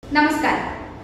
നമസ്കാരം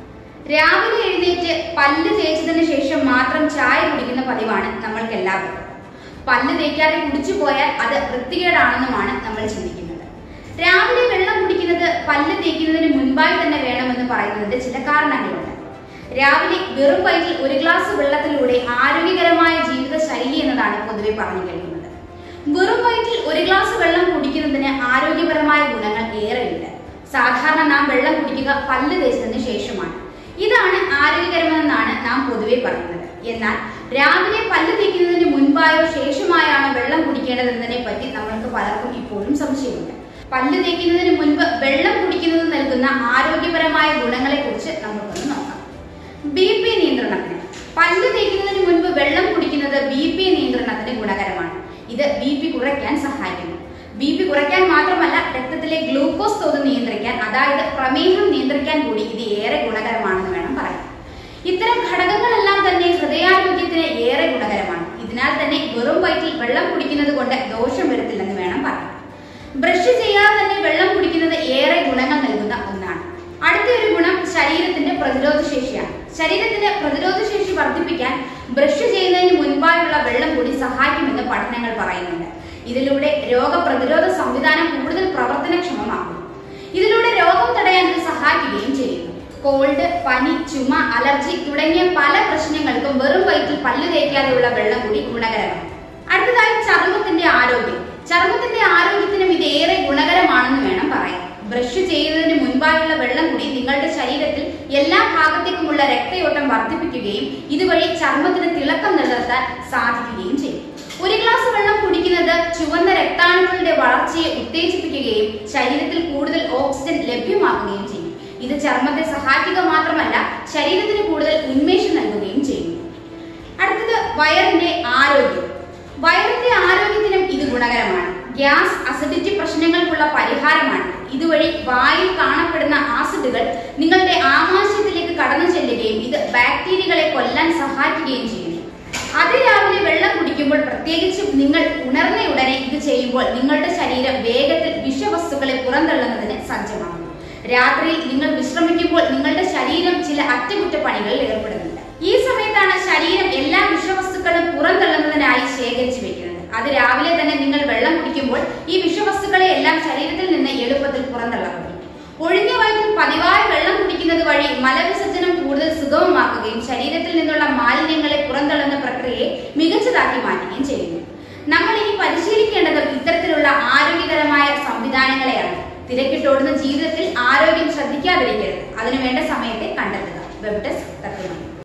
രാവിലെ എഴുന്നേറ്റ് പല്ല് തേച്ചതിന് ശേഷം മാത്രം ചായ കുടിക്കുന്ന പതിവാണ് നമ്മൾക്ക് എല്ലാവർക്കും പല്ല് തേക്കാതെ കുടിച്ചു പോയാൽ അത് വൃത്തികേടാണെന്നുമാണ് നമ്മൾ ചിന്തിക്കുന്നത് രാവിലെ വെള്ളം കുടിക്കുന്നത് പല്ല് തേക്കുന്നതിന് മുൻപായി തന്നെ വേണമെന്ന് പറയുന്നതിന്റെ ചില കാരണങ്ങളുണ്ട് രാവിലെ വെറും വയറ്റിൽ ഒരു ഗ്ലാസ് വെള്ളത്തിലൂടെ ആരോഗ്യകരമായ ജീവിത ശൈലി എന്നതാണ് പൊതുവെ പറഞ്ഞു കഴിയുന്നത് വെറും വയറ്റിൽ ഒരു ഗ്ലാസ് വെള്ളം കുടിക്കുന്നതിന് ആരോഗ്യപരമായ ഗുണങ്ങൾ ഏറെയുണ്ട് സാധാരണ നാം വെള്ളം കുടിക്കുക പല്ല് തേച്ചതിന് ശേഷമാണ് ഇതാണ് ആരോഗ്യകരമെന്നാണ് നാം പൊതുവെ പറയുന്നത് എന്നാൽ രാവിലെ പല്ല് തേക്കുന്നതിന് മുൻപായോ ശേഷമായാണോ വെള്ളം കുടിക്കേണ്ടതെന്നതിനെ പറ്റി നമ്മൾക്ക് പലർക്കും ഇപ്പോഴും സംശയമുണ്ട് പല്ല് തേക്കുന്നതിന് മുൻപ് വെള്ളം കുടിക്കുന്നത് നൽകുന്ന ആരോഗ്യപരമായ ഗുണങ്ങളെ കുറിച്ച് നമുക്കൊന്ന് നോക്കാം ബി പി നിയന്ത്രണത്തിന് പല്ല് തേക്കുന്നതിന് മുൻപ് വെള്ളം കുടിക്കുന്നത് ബി പി നിയന്ത്രണത്തിന് ഗുണകരമാണ് ഇത് ബി പി കുറയ്ക്കാൻ സഹായിക്കുന്നു ബി പി കുറയ്ക്കാൻ മാത്രമല്ല രക്തത്തിലെ ഗ്ലൂക്കോസ് തോത് നിയന്ത്രിക്കാൻ അതായത് പ്രമേഹം നിയന്ത്രിക്കാൻ കൂടി ഇത് ഏറെ ഗുണകരമാണെന്ന് വേണം പറയാൻ ഇത്തരം ഘടകങ്ങളെല്ലാം തന്നെ ഹൃദയാരോഗ്യത്തിന് ഏറെ ഗുണകരമാണ് ഇതിനാൽ തന്നെ വെറും വയറ്റിൽ വെള്ളം കുടിക്കുന്നത് കൊണ്ട് ദോഷം വരത്തില്ലെന്ന് വേണം പറയാൻ ബ്രഷ് ചെയ്യാതെ തന്നെ വെള്ളം കുടിക്കുന്നത് ഏറെ ഗുണങ്ങൾ നൽകുന്ന ഒന്നാണ് അടുത്ത ഒരു ഗുണം ശരീരത്തിന്റെ പ്രതിരോധ ശേഷിയാണ് ശരീരത്തിന്റെ പ്രതിരോധ ശേഷി വർദ്ധിപ്പിക്കാൻ ബ്രഷ് ചെയ്യുന്നതിന് മുൻപായുള്ള വെള്ളം കൂടി സഹായിക്കുമെന്ന് പഠനങ്ങൾ പറയുന്നുണ്ട് ഇതിലൂടെ രോഗപ്രതിരോധ സംവിധാനം കൂടുതൽ പ്രവർത്തനക്ഷമമാകും ഇതിലൂടെ രോഗം തടയാൻ ഇത് സഹായിക്കുകയും ചെയ്യുന്നു കോൾഡ് പനി ചുമ അലർജി തുടങ്ങിയ പല പ്രശ്നങ്ങൾക്കും വെറും വയറ്റിൽ പല്ല് തേക്കാതെയുള്ള വെള്ളം കൂടി ഗുണകരമാണ് അടുത്തതായി ചർമ്മത്തിന്റെ ആരോഗ്യം ചർമ്മത്തിന്റെ ആരോഗ്യത്തിനും ഇത് ഏറെ ഗുണകരമാണെന്ന് വേണം പറയാൻ ബ്രഷ് ചെയ്യുന്നതിന് മുൻപായുള്ള വെള്ളം കൂടി നിങ്ങളുടെ ശരീരത്തിൽ എല്ലാ ഭാഗത്തേക്കുമുള്ള രക്തയോട്ടം വർദ്ധിപ്പിക്കുകയും ഇതുവഴി ചർമ്മത്തിന് തിളക്കം നിലനിർത്താൻ സാധിക്കുകയും ചെയ്യും ഒരു ഗ്ലാസ് വെള്ളം കുടിക്കുന്നത് ചുവന്ന രക്താണുക്കളുടെ വളർച്ചയെ ഉത്തേജിപ്പിക്കുകയും ശരീരത്തിൽ കൂടുതൽ ഓക്സിജൻ ലഭ്യമാക്കുകയും ചെയ്യും ഇത് ചർമ്മത്തെ സഹായിക്കുക മാത്രമല്ല ശരീരത്തിന് കൂടുതൽ ഉന്മേഷം നൽകുകയും ചെയ്യുന്നു അടുത്തത് വയറിന്റെ ആരോഗ്യം വയറിന്റെ ആരോഗ്യത്തിനും ഇത് ഗുണകരമാണ് ഗ്യാസ് അസിഡിറ്റി പ്രശ്നങ്ങൾക്കുള്ള പരിഹാരമാണ് ഇതുവഴി വായിൽ കാണപ്പെടുന്ന ആസിഡുകൾ നിങ്ങളുടെ ആമാശയത്തിലേക്ക് കടന്നു ചെല്ലുകയും ഇത് ബാക്ടീരിയകളെ കൊല്ലാൻ സഹായിക്കുകയും ചെയ്യുന്നു അതിരാവിലെ വെള്ളം കുടിക്കുമ്പോൾ പ്രത്യേകിച്ചും നിങ്ങൾ ഉണർന്ന ഉടനെ ഇത് ചെയ്യുമ്പോൾ നിങ്ങളുടെ ശരീരം വേഗത്തിൽ വിഷവസ്തുക്കളെ പുറന്തള്ളുന്നതിന് സജ്ജമാകും രാത്രിയിൽ നിങ്ങൾ വിശ്രമിക്കുമ്പോൾ നിങ്ങളുടെ ശരീരം ചില അറ്റകുറ്റപ്പണികളിൽ ഏർപ്പെടുന്നുണ്ട് ഈ സമയത്താണ് ശരീരം എല്ലാ വിഷവസ്തുക്കളും പുറന്തള്ളുന്നതിനായി ശേഖരിച്ചു വെക്കുന്നത് അത് രാവിലെ തന്നെ നിങ്ങൾ വെള്ളം കുടിക്കുമ്പോൾ ഈ വിഷവസ്തുക്കളെ എല്ലാം ശരീരത്തിൽ നിന്ന് എളുപ്പത്തിൽ പുറന്തള്ളപ്പെടും ഒഴിഞ്ഞ വയറ്റിൽ പതിവായി വെള്ളം കുടിക്കുന്നത് വഴി മലവിസർജനം കൂടുതൽ സുഗമമാക്കുകയും ശരീരത്തിൽ നിന്നുള്ള മാലിന്യങ്ങളെ പുറന്തള്ളുന്ന പ്രക്രിയയെ മികച്ചതാക്കി മാറ്റുകയും ചെയ്യുന്നു നമ്മൾ ഇനി പരിശീലിക്കേണ്ടതും ഇത്തരത്തിലുള്ള ആരോഗ്യകരമായ സംവിധാനങ്ങളെയാണ് തിരക്കിട്ടോടുന്ന ജീവിതത്തിൽ ആരോഗ്യം ശ്രദ്ധിക്കാതിരിക്കരുത് അതിനുവേണ്ട സമയത്തെ കണ്ടെത്തുക വെബ് ഡെസ്ക് തത്വമണി